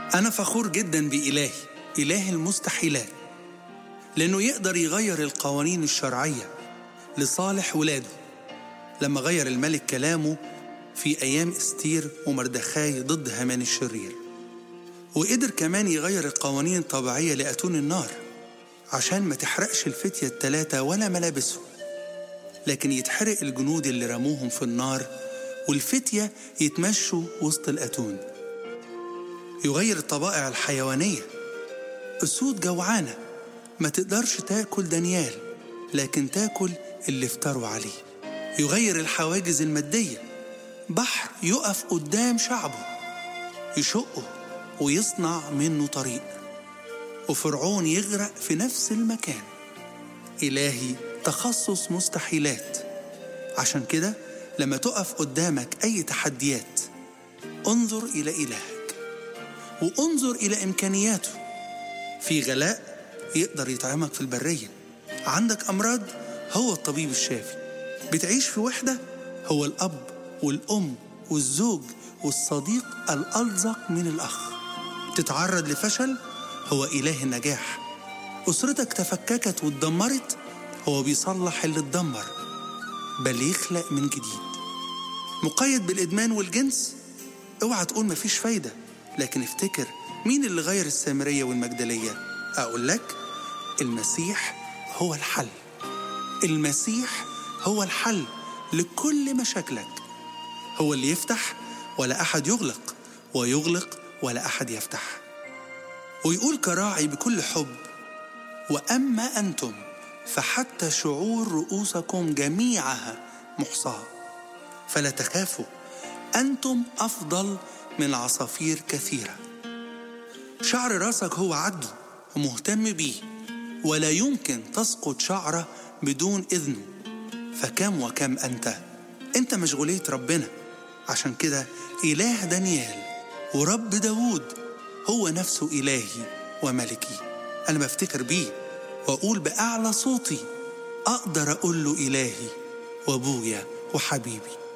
أنا فخور جدا بإلهي إله المستحيلات لأنه يقدر يغير القوانين الشرعية لصالح ولاده لما غير الملك كلامه في أيام استير ومردخاي ضد هامان الشرير وقدر كمان يغير القوانين الطبيعية لأتون النار عشان ما تحرقش الفتية التلاتة ولا ملابسهم لكن يتحرق الجنود اللي رموهم في النار والفتية يتمشوا وسط الأتون يغير الطبائع الحيوانية أسود جوعانة ما تقدرش تاكل دانيال لكن تاكل اللي افتروا عليه يغير الحواجز المادية بحر يقف قدام شعبه يشقه ويصنع منه طريق وفرعون يغرق في نفس المكان إلهي تخصص مستحيلات عشان كده لما تقف قدامك أي تحديات انظر إلى إلهك وانظر إلى إمكانياته في غلاء يقدر يطعمك في البرية عندك أمراض هو الطبيب الشافي بتعيش في وحدة هو الأب والأم والزوج والصديق الألزق من الأخ تتعرض لفشل هو إله النجاح أسرتك تفككت واتدمرت هو بيصلح اللي اتدمر بل يخلق من جديد مقيد بالإدمان والجنس اوعى تقول مفيش فايدة لكن افتكر مين اللي غير السامرية والمجدلية أقول لك المسيح هو الحل المسيح هو الحل لكل مشاكلك هو اللي يفتح ولا أحد يغلق ويغلق ولا أحد يفتح ويقول كراعي بكل حب وأما أنتم فحتى شعور رؤوسكم جميعها محصاة فلا تخافوا أنتم أفضل من عصافير كثيرة شعر راسك هو عدو ومهتم بيه ولا يمكن تسقط شعرة بدون إذنه فكم وكم أنت أنت مشغولية ربنا عشان كده إله دانيال ورب داوود هو نفسه إلهي وملكي أنا بفتكر بيه وأقول بأعلى صوتي أقدر أقول له إلهي وأبويا وحبيبي